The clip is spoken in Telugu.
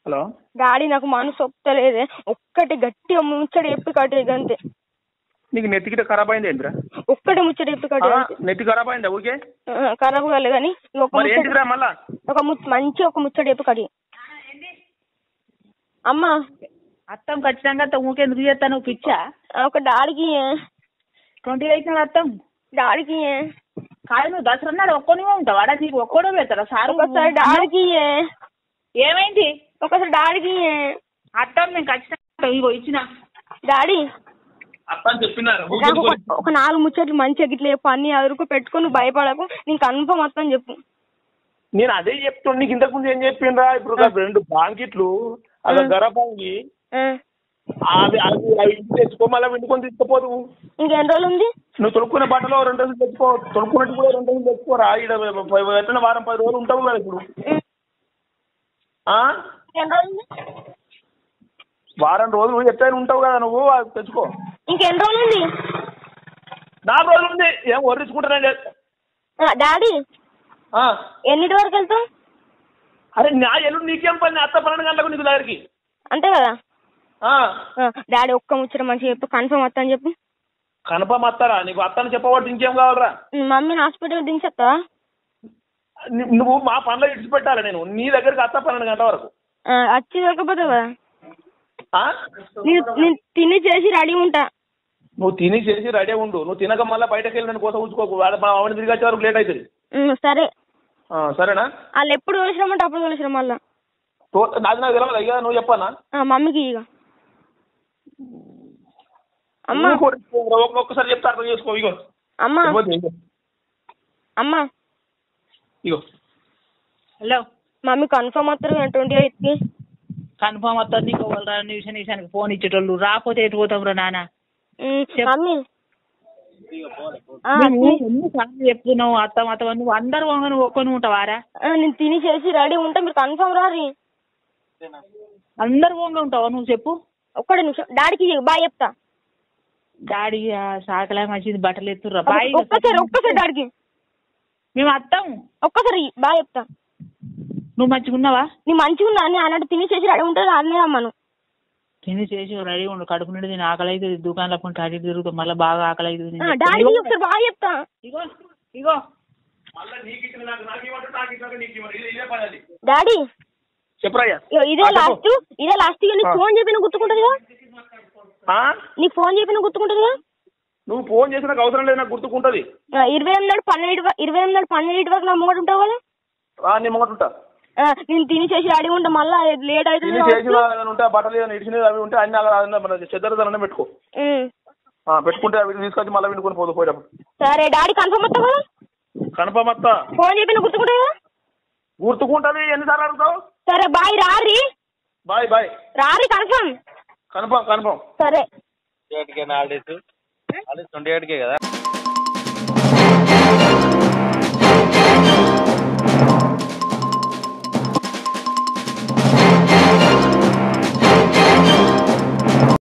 హలో డాడీ నాకు మనసు ఒప్పుతలేదే ఒక్కటి గట్టిగా ముచ్చట చెప్పి కట్టే అంతే నీకు నెత్తి గిట్ట ఖరాబ్ అయింది ఏంద్రా ఒక్కటి ముచ్చట చెప్పి కట్టే ఆ, అంతే నెత్తి ఖరాబ్ అయిందా ఊకే ఆ, ఖరాబ్ కాలేదు కానీ ఒక మరి ముచ్చట ఏంటిదిరా మళ్ళా ఒక ము- మంచి ఒక ముచ్చట చెప్పి కడి అమ్మా అత్తం ఖచ్చితంగా అత్తం ఊకెందుకు చేస్తాను పిచ్చా ఆ, ఒక డాడీకి ట్వంటీ ఎయిట్ అత్తం డాడీకి కాదు నువ్వు దసరా నాడు ఒక్కనివే ఉంటావు అడా నీకు ఒక్కడో పెడతారా సార్ ఒకసారి డాడీకి ఏమైంది ఒకసారి డాడీకి అత్తం నేను ఖచ్చితంగా ఇగో ఇచ్చిన డాడీ అత్త అని చెప్పినారు నాకు ఒక- ఒక నాలుగు ముచ్చట్లు మంచిగా గిట్ల చెప్పు అన్ని అదురుకు పెట్టుకొని నువ్వు భయపడకు నీకు కన్ఫర్మ్ మొత్తం చెప్పు నేను అదే చెప్తున్నా నీకు ఇంతకు ముందు ఏం చెప్పిండ్రా ఇప్పుడు ఒక రెండు బాంకిట్లు అది గరబాంగి ఆ, అవి అవి అవి ఇంటికి తెచ్చుకో మళ్ళీ వండుకొని తీసుకుపోదు ఇంకెన్ని రోజులు ఉంది నువ్వు తొడుక్కునే బట్టలో రెండు రోజులు తెచ్చుకో తొడుక్కున్నట్టు కూడా రెండు రోజులు తెచ్చుకోరా ఇక్కడ ఎట్లా వారం పది రోజులు ఉంటావు కదా ఇప్పుడు ఉం. ఆ? ఇంకెన్ని రోజులు ఉంది వారం రోజులు ఎట్లయినా ఉంటావు కదా నువ్వు అది తెచ్చుకో ఇంకెన్ని రోజులు ఉంది నాలుగు రోజులు ఉంది ఏం వర్రించుకుంటానండి ఆ, డాడీ ఎన్నిటి వరకు వెళ్తావు అరే నా ఎల్లుండి నీకేం పని అత్త పన్నెండు గంటలకు నీకు దగ్గరికి అంతే కదా ఆ. ఆ, డాడీ ఒక్క ముచ్చట మంచిగా చెప్పు కన్ఫర్మ్ వస్తా అని చెప్పు కన్ఫర్మ్ అత్తారా నీకు అత్తని చెప్పబట్టి ఇంకేం కావాలరా ఉం, మమ్మీని హాస్పిటల్ దించేస్తావా ని- నువ్వు మా పనులు ఇడిచిపెట్టాలి నేను నీ దగ్గరికి అత్త పన్నెండు గంటల వరకు ఆ, వచ్చి దొరకపోతావు కదా ఆ? నేను నేను తిని చేసి రెడీ ఉంటా నువ్వు తిని చేసి రెడీ ఉండు నువ్వు తినక మళ్ళీ బయటకు వెళ్ళి నన్ను కోసం ఉంచుకోకు వాడు మా ఆవిడ తిరిగి వచ్చే వరకు లేట్ అవుతుంది ఉం, సరే ఆ, సరేనా వాళ్ళు ఎప్పుడు తోలిసిరమ్మంటే అప్పుడు తోలిసిరా మళ్ళా తో- నాకు నాకు తెలియదు అయ్యా నువ్వు చెప్పానా ఆ, మమ్మీకి ఇక అమ్మా నువ్వు కూడా ఒక్క- ఒక్కసారి చెప్తే అర్థం చేసుకో ఇగో అమ్మా ఇవ్వద్దు, ఇగో అమ్మా ఇగో హలో మమ్మీ కన్ఫర్మ్ వస్తారు ట్వంటీ ఎయిత్కి కన్ఫామ్ వస్తుంది నీకు వాళ్ళు రా నిమిషం నిమిషానికి ఫోన్ ఇచ్చేటోళ్ళు రాకపోతే ఎటు పోతాం రా నాన్న చెప్పు. మమ్మీ ఆ, నువ్వు తిని- ఎన్నిసార్లు చెప్తున్నావు అత్తం అత్తం నువ్వు అందరు వంగ నువ్వు ఒక్కని ఉంటావారా ఆ, నేను తిని చేసి రెడీ ఉంటా మీరు కన్ఫర్మ్ రారి అందరు వంగ ఉంటావా నువ్వు చెప్పు ఒక్కడే నిమిషం డాడీకి బాయ్ చెప్తా డాడీ సాకలే మంచిది బట్టలు ఎత్తుర్రా బాయ్ ఒక్కసారి ఒక్కసారి డాడీకి మేము అత్తం ఒక్కసారి బాయ్ చెప్తా నువ్వు మంచిగా ఉన్నావా నీ మంచిగా ఉన్నా అని అన్నట్టు తిని చేసి రెడీ ఉంటుంది అన్నీ రమ్మను తిని చేసి రెడీ ఉండు కడుపు నిండి నేను ఆకలి అవుతుంది దుకాణంలో కొంటే అటు ఇటు తిరుగుతాం మళ్ళీ బాగా ఆకలి అవుతుంది ఆ, డాడీకి ఒకసారి బాయ్ చెప్తా ఇగో ఇగో మళ్ళీ నీకు ఇచ్చిన నాకు నాకు ఇవ్వమంటే నాకు ఇచ్చాక నీకు ఇవ్వను. ఇదే- ఇదే పని అది డాడీ చెప్పురాయ్యా ఇగో ఇదే ఆ, చెప్పు. లాస్ట్ ఇదే లాస్ట్ ఇక నీకు ఆ. ఫోన్ చెప్పి నువ్వు గుర్తుకుంటుంది కదా ఆ? నీకు ఫోన్ చెప్పి నువ్వు గుర్తుకుంటుంది కదా నువ్వు ఫోన్ చేసి నాకు అవసరం లేదు నాకు గుర్తుకుంటది ఆ, ఇరవై ఎనిమిది నాడు పన్నెండు వ- ఇరవై ఎనిమిది నాడు పన్నెండు వరకు నా ముంగట ఉంటావు కదా ఆ, నీ ముంగట ఉంటా ఆ, నేను తిని చేసి రెడీ ఉంటా మళ్ళీ లేట్ అవుతుంది తిని కావచ్చు. చేసిన ఏమైనా ఉంటే ఆ బట్టలు ఏమైనా ఇడిచినవి అవి ఉంటే అన్ని అలా అలా మన చెద్దరదనం పెట్టుకో ఉమ్. ఆ, పెట్టుకుంటే అవి తీసుకొచ్చి మళ్ళీ వినుకొని పోదు పోయేటప్పుడు సరే డాడీ కన్ఫర్మ్ వస్తావు కదా కన్ఫర్మ్ అత్త ఫోన్ చెప్పి నువ్వు గుర్తుకుంటావు కదా గుర్తుకుంటది ఎన్నిసార్లు అడుగుతావు సరే బాయ్ రారి బాయ్ బాయ్ రారి కన్ఫర్మ్ కన్ఫర్మ్ కన్ఫర్మ్ సరే ట్వంటీ ఎయిట్కే హాలిడేస్ హాలిడేస్ ట్వంటీ ఎయిట్కే కదా